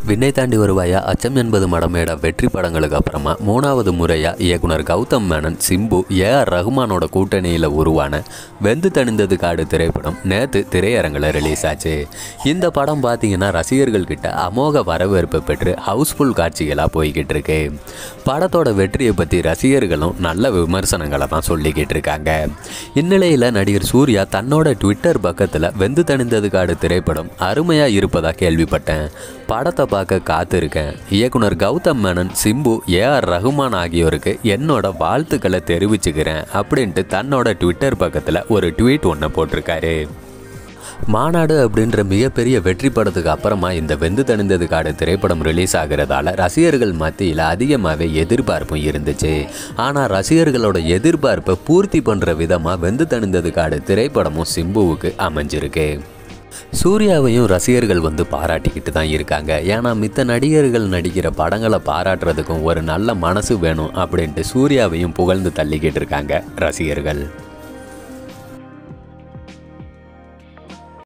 விண்ணை தாண்டி வருவாயா அச்சம் என்பது மடமேட வெற்றி படங்களுக்கு அப்புறமா மூணாவது முறையாக இயக்குனர் கௌதம் மேனன் சிம்பு ஏ ஆர் ரகுமானோட கூட்டணியில் உருவான வெந்து தணிந்தது காடு திரைப்படம் நேற்று திரையரங்கில் ரிலீஸ் ஆச்சு இந்த படம் பார்த்தீங்கன்னா ரசிகர்கள் கிட்ட அமோக வரவேற்பு பெற்று ஹவுஸ்ஃபுல் காட்சிகளாக போய்கிட்டு இருக்கு படத்தோட வெற்றியை பற்றி ரசிகர்களும் நல்ல விமர்சனங்களை தான் சொல்லிக்கிட்டு இருக்காங்க இந்நிலையில் நடிகர் சூர்யா தன்னோட ட்விட்டர் பக்கத்தில் வெந்து தணிந்தது காடு திரைப்படம் அருமையாக இருப்பதாக கேள்விப்பட்டேன் படத்தை பார்க்க காத்திருக்கேன் இயக்குனர் கௌதம் மேனன் சிம்பு ஏ ஆர் ரகுமான் ஆகியோருக்கு என்னோட வாழ்த்துக்களை தெரிவிச்சுக்கிறேன் அப்படின்ட்டு தன்னோட ட்விட்டர் பக்கத்தில் ஒரு ட்வீட் ஒன்று போட்டிருக்காரு மாநாடு அப்படின்ற மிகப்பெரிய வெற்றி படத்துக்கு அப்புறமா இந்த வெந்து தணிந்தது காடு திரைப்படம் ரிலீஸ் ஆகிறதால ரசிகர்கள் மத்தியில் அதிகமாகவே எதிர்பார்ப்பும் இருந்துச்சு ஆனால் ரசிகர்களோட எதிர்பார்ப்பை பூர்த்தி பண்ணுற விதமாக வெந்து தணிந்தது காடு திரைப்படமும் சிம்புவுக்கு அமைஞ்சிருக்கு சூர்யாவையும் ரசிகர்கள் வந்து பாராட்டிக்கிட்டு தான் இருக்காங்க ஏன்னா மித்த நடிகர்கள் நடிக்கிற படங்களை பாராட்டுறதுக்கும் ஒரு நல்ல மனசு வேணும் அப்படின்ட்டு சூர்யாவையும் புகழ்ந்து தள்ளிக்கிட்டு இருக்காங்க ரசிகர்கள்